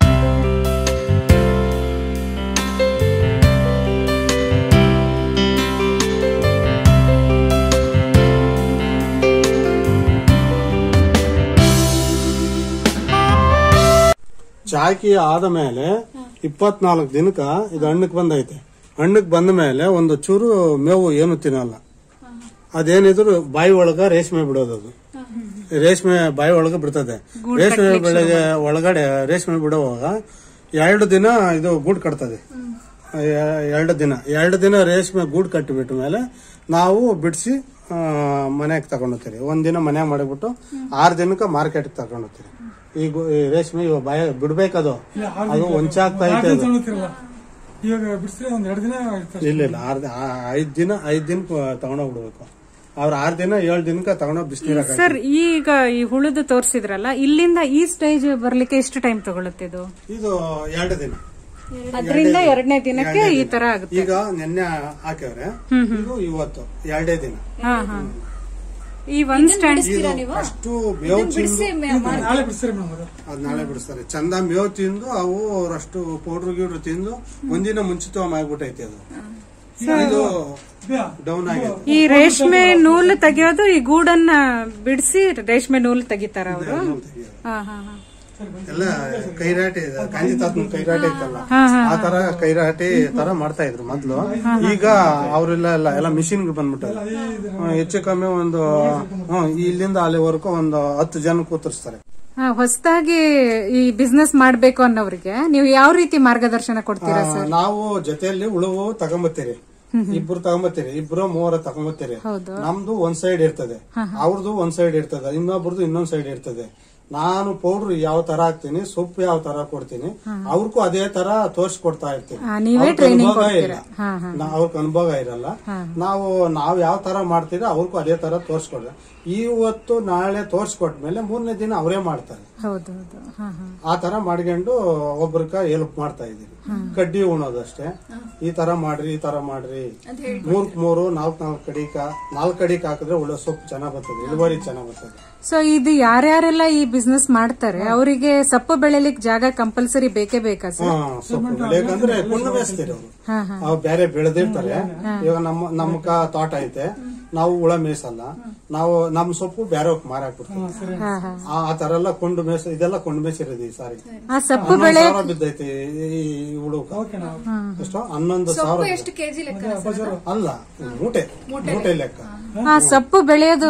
ಚಾಕಿ ಆದ ಮೇಲೆ ಇಪ್ಪತ್ನಾಲ್ಕು ದಿನಕ್ಕ ಇದು ಹಣ್ಣಕ್ ಬಂದೈತೆ ಹಣ್ಣಕ್ ಬಂದ ಮೇಲೆ ಒಂದು ಚೂರು ಮೇವು ಏನು ತಿನ್ನಲ್ಲ ಅದೇನಿದ್ರು ಬಾಯಿ ಒಳಗ ರೇಷ್ಮೆ ಬಿಡೋದು ಅದು ರೇಷ್ಮೆ ಬಾಯಿ ಒಳಗ ಬಿಡ್ತದೆ ರೇಷ್ಮೆ ಬೆಳೆಗೆ ಒಳಗಡೆ ರೇಷ್ಮೆ ಬಿಡುವಾಗ ಎರಡು ದಿನ ಇದು ಗೂಡ್ ಕಟ್ತದೆ ಎ- ಎರಡು ದಿನ ಎರಡು ದಿನ ರೇಷ್ಮೆ ಗೂಡು ಕಟ್ಟಿಬಿಟ್ಟ ಮೇಲೆ ನಾವು ಬಿಡಿಸಿ ಮನೆಗೆ ತಗೊಂಡೋಗ್ತೀರಿ ಒಂದಿನ ಮನ್ಯಾಗ ಮಾಡಿಬಿಟ್ಟು ಆರು ದಿನಕ್ಕೆ ಮಾರ್ಕೆಟ್ಗೆ ತಗೊಂಡೋಗ್ತೀರಿ ಈ ಗು- ಈ ರೇಷ್ಮೆ ಇವಾಗ ಬಾಯ ಬಿಡ್ಬೇಕದು ಅದು ಒಂಚಾಗ್ತಾ ಐತೆ ಅದು ತಗೊಳ್ತಿರಲ್ಲ ಇವಾಗ ಬಿಡಿಸಿದ್ರೆ ಒಂದ್ ಎರಡು ದಿನ ಇರ್ತದೆ ಇಲ್ಲ ಇಲ್ಲ ಆರ್ ದಿ- ಆ- ಐದ್ ದಿನ ಐದ್ ದಿನ ತಗೊಂಡೋಗ್ಬಿಡ್ಬೇಕು ಅವ್ರ ಆರ್ ದಿನ ಏಳು ದಿನಕ್ಕೆ ತಗೊಂಡೋಗಿ ಬಿಸಿನೀರಾಗ ಸರ್ ಈಗ ಈ ಹುಳುದು ತೋರಿಸಿದ್ರಲ್ಲ ಇಲ್ಲಿಂದ ಈ ಸ್ಟೇಜ್ ಬರ್ಲಿಕ್ಕೆ ಎಷ್ಟು ಟೈಮ್ ತಗೊಳುತ್ತೆ ಇದು ಇದು ಎರಡು ದಿನ ಅದರಿಂದ ಎರಡನೇ ದಿನಕ್ಕೆ ಈ ತರ ಆಗುತ್ತೆ ಈಗ ನಿನ್ನೆ ಹಾಕ್ಯವ್ರೆ ಇದು ಇವತ್ತು ಎರಡೇ ದಿನ ಹಾ ಹಾ ಈ ಒಂದ್ ಸ್ಟ್ಯಾಂಡ್ ಅಷ್ಟು ಮೇವು ತಿಂದು ನಾಳೆ ಬಿಡಿಸ್ತಾರೆ ಮೇಡಮ್ ಅದು ಅದ್ ನಾಳೆ ಬಿಡಿಸ್ತಾರೆ ಚಂದ ಮೇವು ತಿಂದು ಅವು ಅವರಷ್ಟು ಪೌಡ್ರ್ ಗಿಡ್ರು ತಿಂದು ಒಂದಿನ ಮುಂಚಿತವಾಗಿ ಮಾಡ್ಬಿಟ್ಟೈತೆ ಅದು ಇದು ಬ್ಯಾ. ಡೌನ್ ಆಗೈತೆ ಈ ರೇಷ್ಮೆ ನೂಲು ತೆಗೆಯೋದು ಈ ಗೂಡನ್ನ ಬಿಡಿಸಿ ರೇಷ್ಮೆ ನೂಲು ತೆಗಿತಾರ ಅವರು ಹಾ ಹಾ ಹಾ ಎಲ್ಲ ಕೈರಾಟಿ ಇದೆ. ಗಾಂಧಿ ತಾತನ ಕೈರಾಟಿ ಇತ್ತಲ್ಲ ಆ ತರ ಕೈರಾಟಿ ತರ ಮಾಡ್ತಾ ಇದ್ರು ಮೊದ್ಲು ಈಗ ಅವ್ರೆಲ್ಲ ಎಲ್ಲ ಎಲ್ಲ ಮಿಷಿನ್ ಬಂದ್ಬಿಟ್ಟಲ್ಲ ಹೆಚ್ಚು ಕಮ್ಮಿ ಒಂದು ಹ್ಮ್, ಇಲ್ಲಿಂದ ಅಲ್ಲಿವರೆಗೂ ಒಂದು ಹತ್ತು ಜನ ಕೂತಿರ್ಸ್ತಾರೆ ಹಾ ಹೊಸದಾಗಿ ಈ ಬಿಸ್ನೆಸ್ ಮಾಡ್ಬೇಕು ಅನ್ನೋರಿಗೆ ನೀವು ಯಾವ ರೀತಿ ಮಾರ್ಗದರ್ಶನ ಕೊಡ್ತೀರಾ ಆ, ನಾವು ಜೊತೆಯಲ್ಲಿ ಉಳುವು ತಗೊಂಬತ್ತೀರಿ ಇಬ್ರು ತಗೊಂಬತ್ತೀರಿ ಇಬ್ರು ಮೂವರ ತಗೊಂಬತ್ತೀರಿ ನಮ್ದು ಒಂದ್ ಸೈಡ್ ಇರ್ತದೆ ಅವ್ರದ್ದು ಒಂದ್ ಸೈಡ್ ಇರ್ತದೆ ಇನ್ನೊಬ್ರದ್ದು ಇನ್ನೊಂದ್ ಸೈಡ್ ಇರ್ತದೆ ನಾನು ಪೌಡ್ರ್ ಯಾವ ತರ ಹಾಕ್ತೀನಿ ಸೊಪ್ಪು ಯಾವ ತರ ಕೊಡ್ತೀನಿ ಅವ್ರಿಗೂ ಅದೇ ತರ ತೋರ್ಸ್ಕೊಡ್ತಾ ಇರ್ತೀನಿ ಆ, ನೀವೇ ಅವ್ರ್ಗ್ training ಅನುಭವ ಕೊಡ್ತೀರಾ? ಇಲ್ಲ ಹಾ, ಹಾ. ನಾ- ಅವ್ರಿಗೆ ಅನುಭವ ಇರಲ್ಲ ನಾವು ನಾವ್ ಯಾವ ತರ ಮಾಡ್ತೀರಾ ಅವ್ರಿಗೂ ಅದೇ ತರ ತೋರ್ಸ್ಕೊಡ್ರೆ ಇವತ್ತು ನಾಳೆ ತೋರ್ಸ್ಕೊಟ್ಮೇಲೆ ಮೂರನೇ ದಿನ ಅವರೇ ಮಾಡ್ತಾರೆ ಹೌದು ಹೌದು ಹಾ ಹಾ ಆ ತರ ಮಾಡ್ಕೊಂಡು ಒಬ್ರಕ ಹೆಲ್ಪ್ ಮಾಡ್ತಾ ಇದೀವಿ ಕಡ್ಡಿ ಉಣೋದಷ್ಟೇ ಈ ತರ ಮಾಡ್ರಿ ಈ ತರ ಮಾಡ್ರಿ ಮೂರ್ಕ್ ಮೂರು ನಾಲ್ಕ್ ನಾಲ್ಕ್ ಕಡಿಕ ನಾಲ್ಕ್ ಕಡಿಕ್ ಹಾಕಿದ್ರೆ ಒಳ್ಳೆ ಸೊಪ್ಪು ಚೆನ್ನಾಗ್ ಬರ್ತದೆ ಇಳುವರಿ ಚೆನ್ನಾಗ್ ಬರ್ತದೆ ಸೊ ಇದು ಯಾರ್ಯಾರೆಲ್ಲ ಈ ಬಿಸ್ನೆಸ್ ಮಾಡ್ತಾರೆ ಅವರಿಗೆ ಸೊಪ್ಪು ಬೆಳೆಲಿಕ್ಕೆ ಜಾಗ ಕಂಪಲ್ಸರಿ ಬೇಕೇ ಬೇಕಾ ಸರ್ ಹಾ ಸೊಪ್ಪು ಬೆಳೆಯಕಂದ್ರೆ ಕುಣ್ಣು ಮೇಯಿಸ್ತೀರಿ ಅವರು ಅವು ಬೇರೆ ಬೆಳೆದಿರ್ತಾರೆ ಇವಾಗ ನಮ್ಮ ನಮ್ಮ ಕ- ತೋಟ ಐತೆ ನಾವು ಹುಳ ಮೇಯ್ಸಲ್ಲ ನಾವು ನಮ್ ಸೊಪ್ಪು ಬೇರೆ ಮಾರಾಕ್ ಬಿಡ್ತೀವಿ ಹಾ ಹಾ ಆ ಆ ತರ ಎಲ್ಲ ಕೊಂಡು ಮೇಯ್ಸ ಇದೆಲ್ಲ ಕೊಂಡು ಮೇಯ್ಸಿರೋದು ಈ ಸಾರಿ ಆ ಸೊಪ್ಪು ಹನ್ನೊಂದು ಬೆಳೆ ಸಾವಿರ ಬಿದ್ದೈತಿ ಈ ಹುಳುಕ ಎಷ್ಟು ಹನ್ನೊಂದು ಸಾವಿರ ಎಷ್ಟು ಕೆಜಿ ಲೆಕ್ಕ ಅಲ್ಲ ಮೂಟೆ ಮೂಟೆ ಲೆಕ್ಕ ಆ ಸೊಪ್ಪು ಬೆಳೆಯೋದು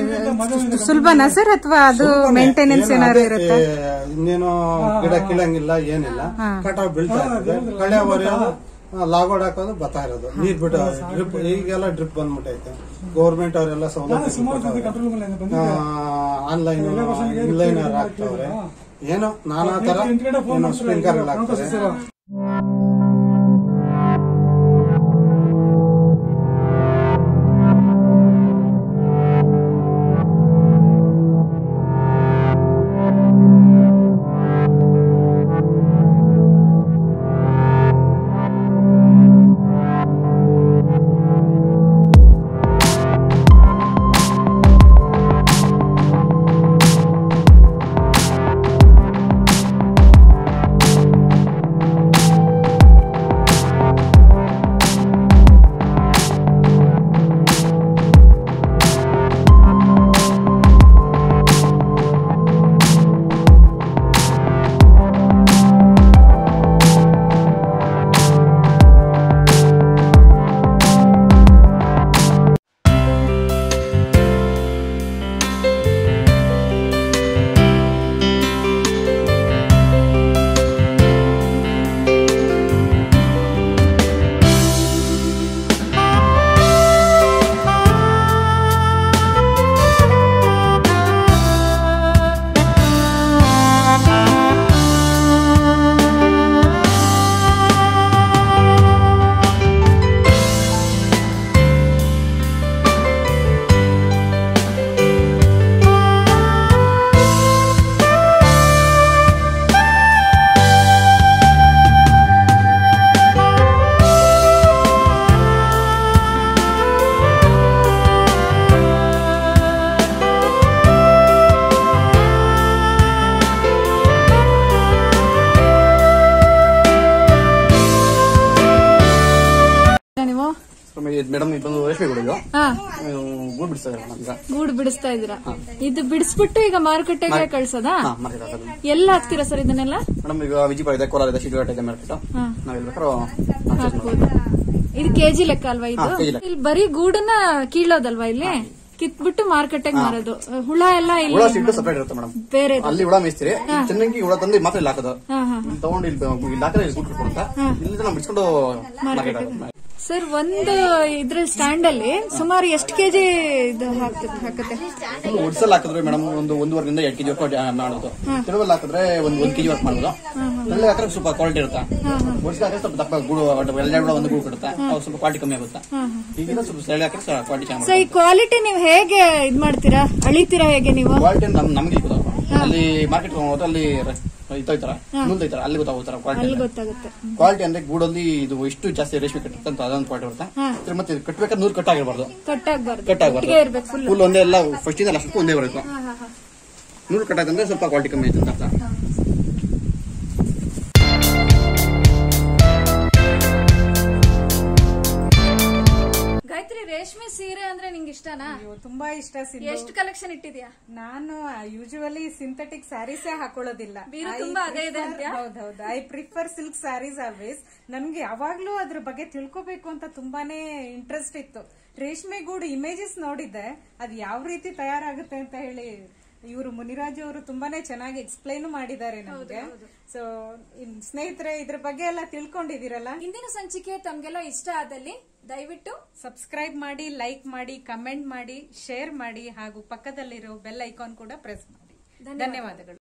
ಸುಲಭನಾ ಸರ್ ಅಥವಾ ಅದು ಮೇಂಟೆನೆನ್ಸ್ ಏನಾದ್ರು ಇರುತ್ತೆ ಏ, ಇನ್ನೇನು ಗಿಡ ಕೀಳಂಗಿಲ್ಲ ಏನಿಲ್ಲ ಕಟಾವ್ ಬೀಳ್ತಾ ಇರ್ತದೆ ಕಳೆ ಹೊರೆಯೋದು ಲಾಗೋಡ್ ಹಾಕೋದು ಬರ್ತಾ ಇರೋದು ನೀರ್ ಬಿಟ್ಟು ಡ್ರಿಪ್ ಈಗೆಲ್ಲ ಡ್ರಿಪ್ ಬಂದ್ಬಿಟ್ಟೈತೆ ಗೌರ್ಮೆಂಟ್ ಅವರೆಲ್ಲ ಸೌಲಭ್ಯ ಕಂಟ್ರೋಲ್ ಮೇಲೆ ಬಂದು ಆನ್ಲೈನ್ ಇನ್ಲೈನ್ ಹಾಕ್ತವ್ರೆ ಏನೋ ನಾನಾ ತರ ಏನೋ ಸ್ಪ್ರಿಂಕರ್ ಹಾಕ್ತಾರೆ ನೀವು ಮೇಡಮ್ ಇದೊಂದು ರೇಷ್ಮೆ ಕೊಡೋದು ಹಾ ಗೂಡ್ ಬಿಡಿಸ್ತಾ ಇದ್ದಾರೆ ನಮ್ಗೆ ಗೂಡು ಬಿಡಿಸ್ತಾ ಇದ್ದೀರಾ ಇದು ಬಿಡಿಸ್ಬಿಟ್ಟು ಈಗ ಮಾರುಕಟ್ಟೆಗೆ ಕಳ್ಸೋದಾ ಹಾ ಮಾರ್ಕೆಟ್ ಹಾಕೋದು ಎಲ್ಲ ಹಾಕ್ತೀರಾ ಸರ್ ಇದನ್ನೆಲ್ಲ ಮೇಡಮ್ ಈಗ ವಿಜಯಪುರ ಇದೆ ಕೋಲಾರ ಇದೆ ಶಿಡ್ಲಘಟ್ಟ ಇದೆ ಮಾರ್ಕೆಟ್ ನಾವ್ ಎಲ್ಲಿ ಬೇಕಾದ್ರೂ purchase ಮಾಡ್ಬೋದು. ಇದು ಕೆಜಿ ಲೆಕ್ಕ ಅಲ್ವಾ ಇದು ಹಾ, kg ಲೆಕ್ಕ. ಇಲ್ಲಿ ಬರೀ ಗೂಡನ್ನ ಕೀಳೋದಲ್ವಾ ಇಲ್ಲಿ ಕಿತ್ಬಿಟ್ಟು ಮಾರ್ಕೆಟಿಗೆ ಮಾರೋದು ಹುಳ ಎಲ್ಲ ಹುಳ ಇಲ್ಲಿ ಸಿಟ್ಟು ಸಪರೇಟ್ ಇರುತ್ತೆ ಮೇಡಮ್ ಬೇರೆ ಅಲ್ಲಿ ಹುಳ ಮೇಯಿಸ್ತೀರಿ ಚೆನ್ನಾಗಿ ಹುಳ ತಂದು ಮಾತ್ರ ಇಲ್ಲಿ ಹಾಕೋದು ಇಲ್ಲಿ ತಗೊಂಡು ಇಲ್ಲಿ ಇಲ್ಲಿ ಹಾಕಿದ್ರೆ ಇಲ್ಲಿ ಕೂತ್ಕೊಂಡು ಅಂತ ಇಲ್ಲಿ ನಾವು ಬಿಡ್ಸ್ಕೊಂಡು ಮಾರ್ಕೆಟ್ ಸರ್ ಒಂದು ಇದ್ರ ಸ್ಟ್ಯಾಂಡ್ ಅಲ್ಲಿ ಸುಮಾರು ಎಷ್ಟು ಕೆಜಿ ಇದು ಹಾಕ್ತದೆ ಹಾಕತ್ತೆ ಒಡ್ಸಲ್ ಹಾಕಿದ್ರೆ ಮೇಡಮ್ ಒಂದು ಒಂದೂವರೆಯಿಂದ ಎರಡು ಕೆಜಿ ವರ್ಕ್ ಮಾಡೋದು ತಿರುವಲ್ಲಿ ಹಾಕಿದ್ರೆ ಒಂದು ಒಂದ್ ಕೆಜಿ ವರ್ಕ್ ಮಾಡೋದು ನೆಲ್ಲಿ ಹಾಕಿದ್ರೆ ಸ್ವಲ್ಪ ಕ್ವಾಲಿಟಿ ಇರುತ್ತೆ ಒಡ್ಸಲ್ ಹಾಕಿದ್ರೆ ಸ್ವಲ್ಪ ದಪ್ಪ ಗೂಡು ಎಲ್ಲ ಕೂಡ ಒಂದು ಗೂಡು ಕೊಡುತ್ತೆ ಅವು ಸ್ವಲ್ಪ ಕ್ವಾಲಿಟಿ ಕಮ್ಮಿ ಆಗುತ್ತೆ ಈಗಿನ ಸ್ವಲ್ಪ ಸೆಳೆ ಹಾಕಿದ್ರೆ ಕ್ವಾಲಿಟಿ ಚೆನ್ನಾಗಿ ಸೊ ಈ ಕ್ವಾಲಿಟಿ ನೀವು ಹೇಗೆ ಇದ್ ಮಾಡ್ತೀರಾ ಅಳಿತೀರಾ ಹೇಗೆ ನೀವು ಕ್ವಾಲಿಟಿ ನಮ್ ನಮ್ಗೆ ಗೊತ್ತಾಗ ಅಲ್ಲಿ ಮಾರ್ಕೆಟ್ ಹೋದ್ರೆ ಅಲ್ಲಿ ಇತ್ತೋಯ್ತಾರ ನೂಲ್ ತೈತಾರ ಅಲ್ಲಿ ಗೊತ್ತಾಗೋತಾರ ಅಲ್ಲಿ ಕ್ವಾಲಿಟಿ ಗೊತ್ತಾಗುತ್ತೆ ಕ್ವಾಲಿಟಿ ಅಂದ್ರೆ ಗೂಡಲ್ಲಿ ಇದು ಎಷ್ಟು ಜಾಸ್ತಿ ರೇಷ್ಮೆ ಕಟ್ಟುತ್ತೆ ಅಂತ ಅದೊಂದು ಕ್ವಾಲಿಟಿ ಬರುತ್ತೆ ಮತ್ತೆ ಮತ್ತೆ ಇದು ಕಟ್ಬೇಕಾದ್ರೆ ನೂರು ಕಟ್ ಆಗಿರ್ಬಾರ್ದು ಕಟ್ಟಾಗ್ಬಾರ್ದು ಕಟ್ ಆಗಬಾರ್ದು ಒಟ್ಟಿಗೆ ಇರ್ಬೇಕು ಫುಲ್ ಫುಲ್ ಒಂದೇ ಎಲ್ಲ ಫಸ್ಟ್ ಇಂದ ಲಾಸ್ಟ್ ಒಂದೇ ಬರಬೇಕು ನೂರು ಕಟ್ ಆಯ್ತಂದ್ರೆ ಸ್ವಲ್ಪ ಕ್ವಾಲಿಟಿ ಕಮ್ಮಿ ಐತೆ ಅಂತ ಅರ್ಥ ಗಾಯತ್ರಿ ರೇಷ್ಮೆ ಸೀರೆ ಅಂದ್ರೆ ನಿಂಗೆ ಇಷ್ಟನಾ ಅಯ್ಯೋ, ತುಂಬಾ ಇಷ್ಟ ಸಿಂಧು. ಎಷ್ಟು ಕಲೆಕ್ಷನ್ ಇಟ್ಟಿದ್ಯಾ ನಾನು ಯೂಶುವಲಿ ಸಿಂಥೆಟಿಕ್ ಸ್ಯಾರೀಸೇ ಹಾಕೊಳ್ಳೋದಿಲ್ಲ ಬೀರು I ತುಂಬಾ ಅದೇ ಇದೆ prefer- ಅಂತ್ಯಾ? ಹೌದೌದು I prefer silk saris always ನನ್ಗೆ ಯಾವಾಗ್ಲೂ ಅದ್ರ ಬಗ್ಗೆ ತಿಳ್ಕೊಬೇಕು ಅಂತ ತುಂಬಾನೇ ಇಂಟ್ರೆಸ್ಟ್ ಇತ್ತು ರೇಷ್ಮೆ ಗೂಡು ಇಮೇಜಸ್ ನೋಡಿದ್ದೆ ಅದು ಯಾವ ರೀತಿ ತಯಾರಾಗುತ್ತೆ ಅಂತ ಹೇಳಿ ಇವರು ಮುನಿರಾಜು ಅವರು ತುಂಬಾನೇ ಚೆನ್ನಾಗಿ ಎಕ್ಸ್ಪ್ಲೈನ್ ಮಾಡಿದ್ದಾರೆ ನಮ್ಗೆ ಸೊ ಸ್ನೇಹಿತರೆ ಇದ್ರ ಬಗ್ಗೆ ಎಲ್ಲ ತಿಳ್ಕೊಂಡಿದ್ದೀರಲ್ಲ ಇಂದಿನ ಸಂಚಿಕೆ ತಮ್ಗೆಲ್ಲ ಇಷ್ಟ ಆದಲ್ಲಿ ದಯವಿಟ್ಟು ಸಬ್ಸ್ಕ್ರೈಬ್ ಮಾಡಿ ಲೈಕ್ ಮಾಡಿ ಕಮೆಂಟ್ ಮಾಡಿ ಶೇರ್ ಮಾಡಿ ಹಾಗೂ ಪಕ್ಕದಲ್ಲಿರೋ ಬೆಲ್ ಐಕಾನ್ ಕೂಡ ಪ್ರೆಸ್ ಮಾಡಿ ಧನ್ಯವಾದಗಳು